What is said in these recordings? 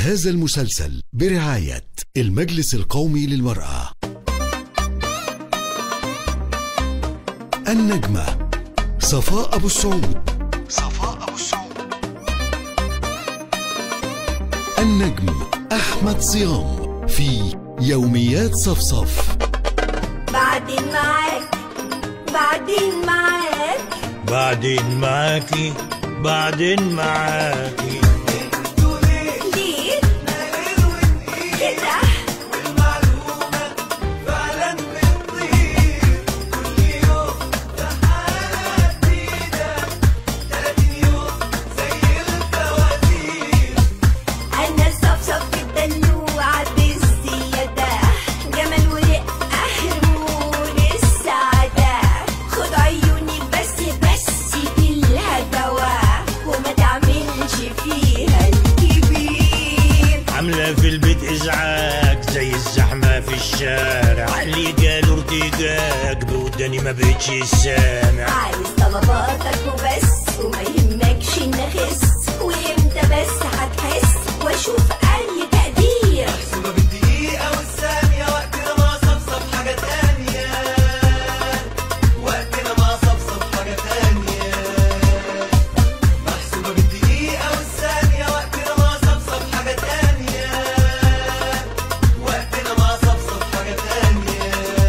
هذا المسلسل برعاية المجلس القومي للمرأة النجمة صفاء أبو السعود صفاء أبو السعود النجم أحمد صيام في يوميات صفصف بعدين معاك بعدين معاك بعدين معاكي بعدين معاكي ليه كده انا صفصف الدلوعة بالزيادة جمال ورقة هرمون السعادة خد عيوني بس بس بالهدوى وما تعملش فيها الكبير عاملة في البيت إزعاج زي الزحمة في الشارع اللي جاله ارتجاج بوداني ما بقتش سامع عايز طلباتك وبس وما يهمكش ان اخس وامتى بس هتحس واشوف اي تقدير محسوبة بالدقيقة والثانية وقتنا مع صفصف حاجة تانية وقتنا مع صفصف حاجة تانية محسوبة بالدقيقة والثانية وقتنا مع صفصف حاجة تانية وقتنا مع صفصف حاجة تانية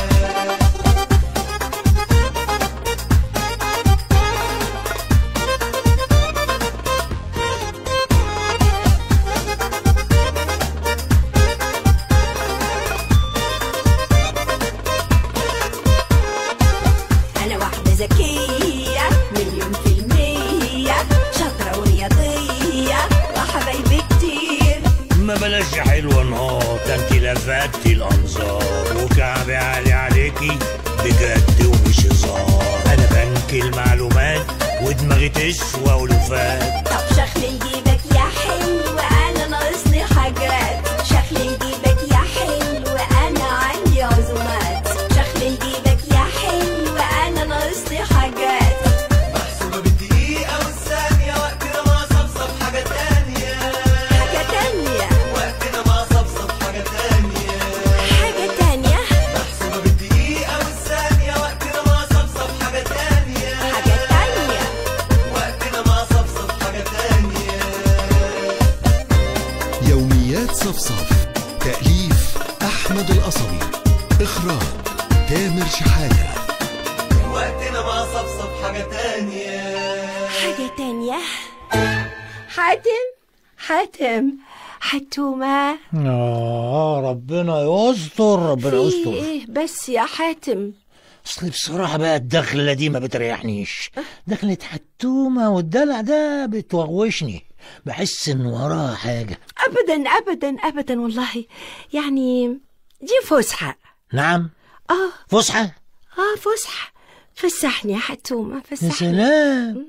انا واحدة ذكية مليون في المية شاطرة ورياضية وحبايبي كتير ما بلاش يا حلوة نهار ده انت لفتي الأنظار وكعبي عالي عليكي بجد ومش هزار أنا بنك المعلومات ودماغي تسوى ولوفات طب شخلي جيبك يا حلو انا ناقصني حاجات شخلي جيبك يا حلو انا عندي عزومات شخلي جيبك يا حلو انا ناقصني حاجات محسوبة بالدقيقة والثانية وقتنا مع صفصف حاجة تانية حاجة تانية وقتنا مع صفصف حاجة تانية حاجة تانية محسوبة بالدقيقة والثانية وقتنا مع صفصف حاجة تانية حاجة تانية وقتنا مع صفصف حاجة تانية يوميات صفصف تأليف أحمد القصبي إخراج تامر شحاتة وقتنا مع صفصف حاجة تانية حاجة تانية حاتم حاتم حتومة آه ربنا يستر ربنا في يستر ايه بس يا حاتم اصل بصراحة بقى الدخلة دي ما بتريحنيش دخلة حتومة والدلع ده بتوغوشني بحس ان وراها حاجة ابدا ابدا ابدا والله يعني دي فسحة نعم اه فسحة اه فسحة فسحني يا حتومة يا فسحني سلام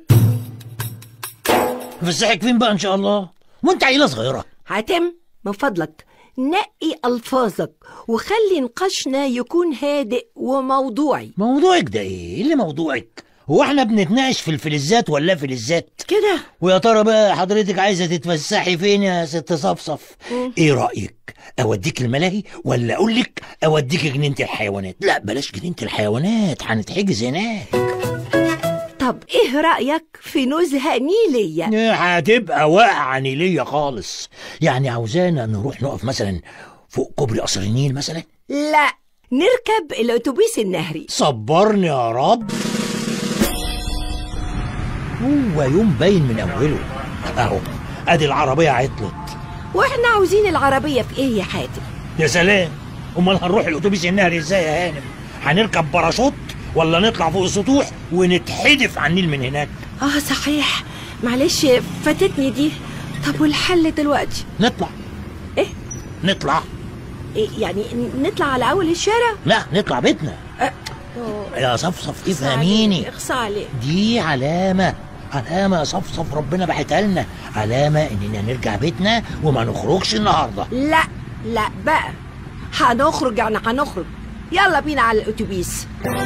فسحك فين بقى ان شاء الله وانت عيلة صغيرة حاتم من فضلك نقي ألفاظك وخلي نقاشنا يكون هادئ وموضوعي موضوعك ده ايه إيه اللي موضوعك هو احنا بنتناقش في الفلزات ولا فلزات كده ويا ترى بقى حضرتك عايزة تتفسحي فين يا ست صفصف ايه رأيك اوديك الملاهي ولا اقول لك اوديك جنينة الحيوانات لا بلاش جنينة الحيوانات هنتحجز هناك طب ايه رأيك في نزهة نيلية إيه، هتبقى واقعة نيلية خالص يعني عاوزانا نروح نقف مثلا فوق كوبري قصر النيل مثلا لا نركب الأتوبيس النهري صبرني يا رب هو يوم باين من اوله اهو ادي العربية عطلت واحنا عاوزين العربية في ايه يا حاتم يا سلام امال هنروح الاتوبيس النهري ازاي يا هانم هنركب باراشوت ولا نطلع فوق السطوح ونتحدف على النيل من هناك اه صحيح معلش فاتتني دي طب والحل دلوقتي نطلع ايه نطلع إيه يعني نطلع على اول الشارع لا نطلع بيتنا أه. يا صفصف اخصى عليك، افهميني اخصى عليك دي علامة علامة يا صفصف ربنا بعتها لنا علامة اننا نرجع بيتنا وما نخرجش النهاردة لا لا بقى هنخرج يعني هنخرج يلا بينا على الاتوبيس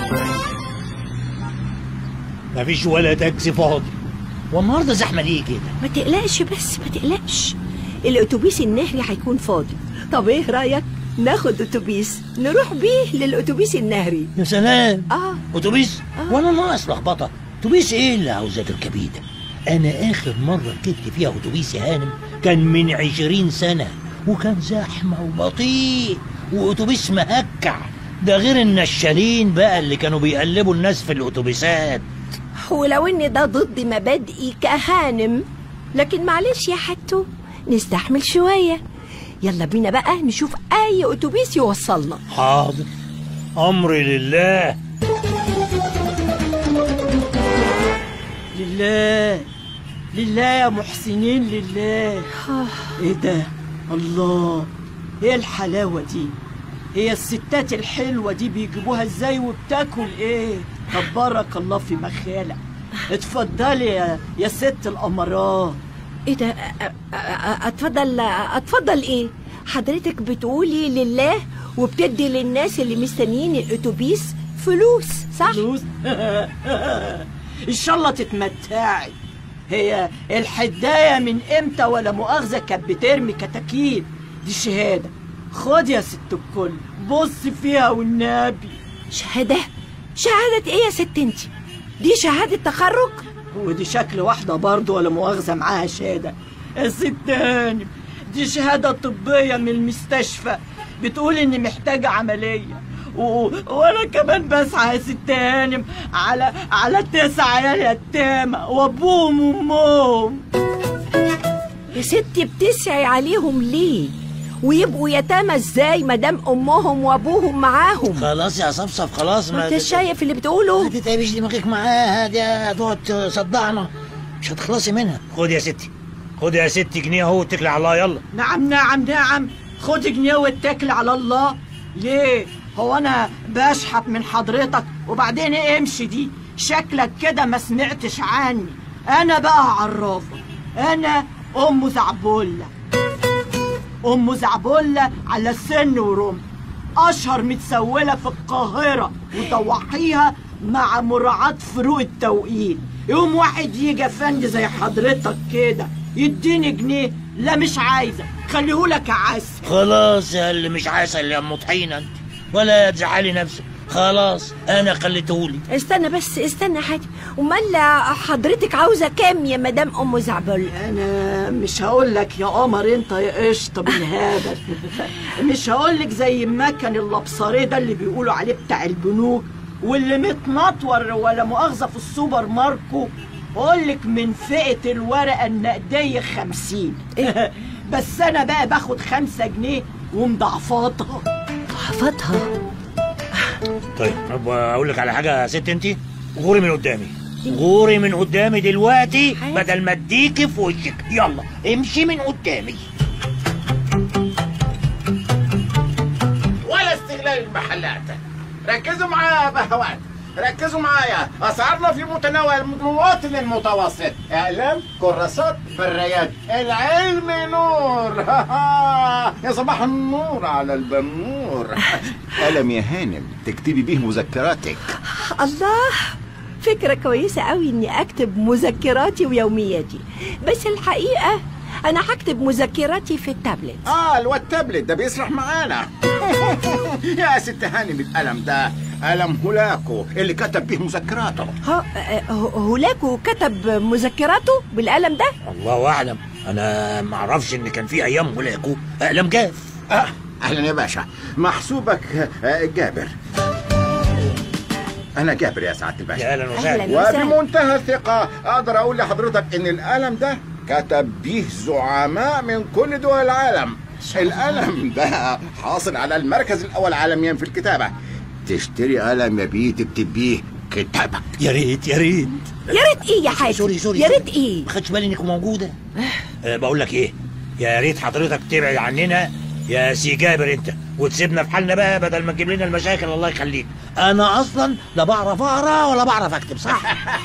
مفيش ولا تاكسي فاضي والنهارده زحمة ليه كده ما تقلقش بس ما تقلقش الاتوبيس النهري هيكون فاضي طب ايه رايك ناخد اتوبيس نروح بيه للاتوبيس النهري يا سلام اه اتوبيس وانا ناقص لخبطه اتوبيس ايه اللي عاوزاه تركبيه ده انا اخر مره ركبت فيها اتوبيس يا هانم كان من عشرين سنه وكان زحمه وبطيء واتوبيس مهكع ده غير النشالين بقى اللي كانوا بيقلبوا الناس في الاتوبيسات ولو ان ده ضد مبادئي كهانم لكن معلش يا حتو نستحمل شويه يلا بينا بقى نشوف اي اتوبيس يوصلنا حاضر امري لله لله لله يا محسنين لله ايه ده الله ايه الحلاوة دي هي الستات الحلوة دي بيجيبوها ازاي وبتاكل ايه طب بارك الله في مخالق اتفضلي يا, يا ست الامارات ايه ده أ- أ- أ- اتفضل اتفضل ايه حضرتك بتقولي لله وبتدي للناس اللي مستنيين الاتوبيس فلوس صح فلوس ان شاء الله تتمتعي هي الحدايه من امتى ولا مؤاخذه كانت بترمي كتاكيت دي شهاده خد يا ست الكل بص فيها والنبي شهاده شهاده ايه يا ست انتي دي شهاده تخرج ودي شكل واحده برضه ولا مؤاخذه معاها شهاده يا ست هانم دي شهاده طبيه من المستشفى بتقول اني محتاجه عمليه و... وانا كمان بسعى يا ست هانم على على تسع عيال يتامى وابوهم وامهم يا ستي بتسعي عليهم ليه ويبقوا يتامى ازاي مادام امهم وابوهم معاهم خلاص يا صفصف خلاص ما انت شايف اللي بتقوله ما تتعبش دماغك معاها دي هتقعد تصدعنا مش هتخلصي منها خد يا ستي خد يا ستي جنيه اهو اتكلي على الله يلا نعم نعم نعم خد جنيه واتكل على الله ليه هو انا بشحت من حضرتك وبعدين ايه امشي دي شكلك كده ما سمعتش عني انا بقى عرافة انا ام زعبولة ام زعبولة على السن ورم اشهر متسولة في القاهرة وضواحيها مع مراعاة فروق التوقيت يوم واحد يجي افندي زي حضرتك كده يديني جنيه لا مش عايزة خليهولك عسل خلاص يا اللي مش عسل يا ام طحينه انت ولا تزعلي نفسك خلاص انا خليتهولي استنى بس استنى حاجة امال حضرتك عاوزة كام يا مدام ام زعبل انا مش هقول لك يا قمر انت يا قشطه بالهبل مش هقول لك زي ما كان اللبصاريه ده اللي بيقولوا عليه بتاع البنوك واللي متنطور ولا مؤاخذه في السوبر ماركو اقول لك من فئه الورقه النقديه خمسين بس انا بقى باخد خمسة جنيه ومضاعفاتها حفظها طيب طب اقول لك على حاجه يا ست انت غوري من قدامي غوري من قدامي دلوقتي حاجة. بدل ما اديكي في وشك يلا امشي من قدامي ولا استغلال المحلات ركزوا معايا يا بهوات ركزوا معايا اسعارنا في متناول المواطن المتوسط اعلام كراسات بريات العلم نور يا صباح النور على البنور قلم يا هانم تكتبي بيه مذكراتك الله فكرة كويسة قوي اني اكتب مذكراتي ويومياتي بس الحقيقة انا هكتب مذكراتي في التابلت اه الواد تابلت ده بيسرح معانا يا ست هانم القلم ده قلم هولاكو اللي كتب بيه مذكراته ها آه، هولاكو كتب مذكراته بالقلم ده الله اعلم انا ما اعرفش ان كان في ايام هولاكو اقلام جاف آه اهلا يا باشا محسوبك آه، جابر انا جابر يا سعاده الباشا يا اهلا وسهلا أهلاً. وسهلا. وبمنتهى الثقة أقدر أقول لحضرتك إن القلم ده كتب به زعماء من كل دول العالم القلم ده حاصل على المركز الأول عالميا في الكتابة تشتري قلم يا بيه تكتب بيه كتابك يا ريت يا ريت يا ريت ايه يا حاج سوري سوري يا سوري. ريت ايه ما خدش بالي انك موجوده أه بقول لك ايه يا ريت حضرتك تبعد عننا يا سي جابر انت وتسيبنا في حالنا بقى بدل ما تجيب لنا المشاكل الله يخليك انا اصلا لا بعرف اقرا ولا بعرف اكتب صح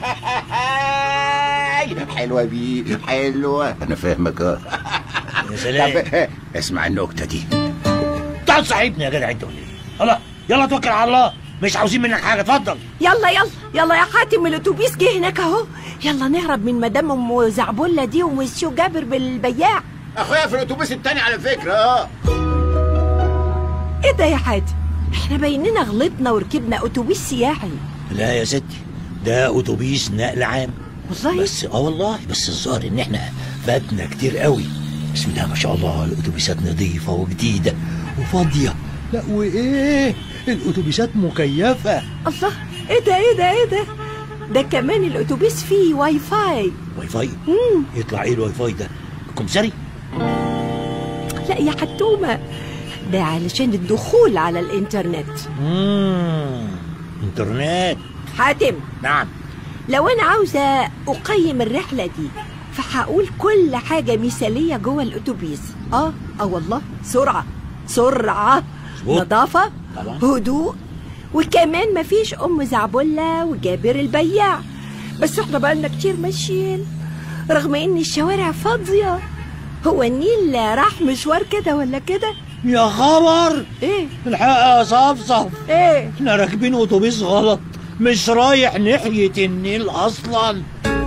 حلوة بيه حلوة أنا فاهمك آه. يا سلام طب اسمع النكتة دي تعال صاحبني يا جدع انت ولا ايه الله يلا توكل على الله مش عاوزين منك حاجه اتفضل يلا يلا يلا يا حاتم الاتوبيس جه هناك اهو يلا نهرب من مدام ام زعبله دي ومسيو جابر بالبياع اخويا في الاتوبيس التاني على فكره اه ايه ده يا حاتم احنا بيننا غلطنا وركبنا اتوبيس سياحي لا يا ستي ده اتوبيس نقل عام والله بس اه والله بس الظاهر ان احنا فاتنا كتير قوي بسم الله ما شاء الله الاتوبيسات نظيفه وجديده وفاضيه لا وايه الاتوبيسات مكيفه الله ايه ده ايه ده ايه ده ده كمان الاتوبيس فيه واي فاي واي فاي يطلع ايه الواي فاي ده كمسري لا يا حتومه ده علشان الدخول على الانترنت امم انترنت حاتم نعم لو انا عاوزه اقيم الرحله دي فهقول كل حاجه مثاليه جوه الاتوبيس اه اه والله سرعه سرعه مظبوط. نظافه طبعا. هدوء وكمان مفيش ام زعبله وجابر البياع بس احنا بقالنا كتير ماشيين رغم ان الشوارع فاضيه هو النيل راح مشوار كده ولا كده يا خبر ايه الحق يا صفصف ايه احنا راكبين اتوبيس غلط مش رايح ناحيه النيل اصلا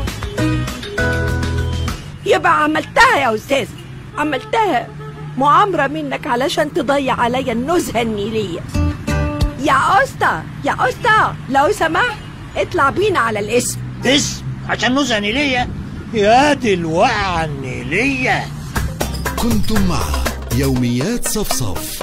يبقى عملتها يا استاذ عملتها مؤامرة منك علشان تضيع عليا النزهة النيلية يا أسطى يا أسطى لو سمحت اطلع بينا على الاسم اسم عشان نزهة نيلية يا دي الوقعة النيلية كنتم مع يوميات صفصف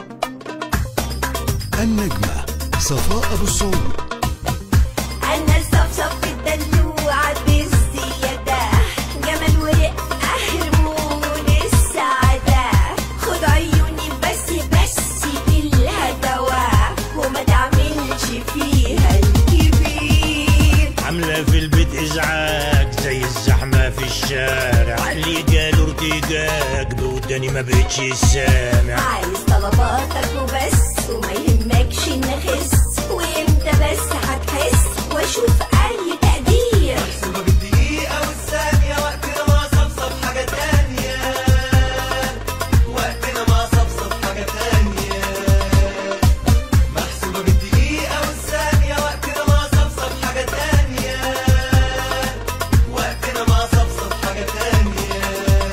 النجمة صفاء أبو السعود انا الصفصف الدلوعة بالزيادة جمال ورقة هرمون السعادة خد عيوني بس بس بالهدوى وما تعملش فيها الكبير عاملة في البيت إزعاج زي الزحمة في الشارع اللي جاله ارتجاج بوداني ما بقتش سامع عايز طلباتك وبس وما يهمكش نخس وامتى بس هتحس واشوف اي تقدير محسوبة بالدقيقة والثانية وقتنا ما صفصف حاجة تانية وقتنا ما صفصف حاجة تانية محسوبة بالدقيقة والثانية وقتنا ما صفصف حاجة تانية وقتنا ما صفصف حاجة تانية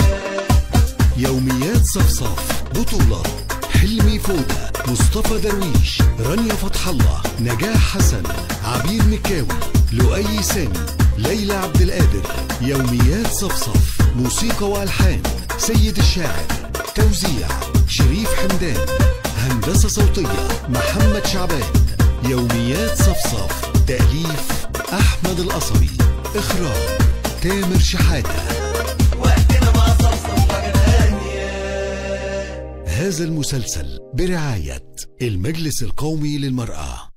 يوميات صفصف بطولة حلمي فودة مصطفى درويش رانيا فتح الله نجاح حسن عبير مكاوي لؤي سامي ليلى عبد القادر يوميات صفصف موسيقى والحان سيد الشاعر توزيع شريف حمدان هندسة صوتية محمد شعبان يوميات صفصف تأليف أحمد القصري إخراج تامر شحاتة وقتنا ما صفصف حاجة تانية هذا المسلسل برعاية المجلس القومي للمرأة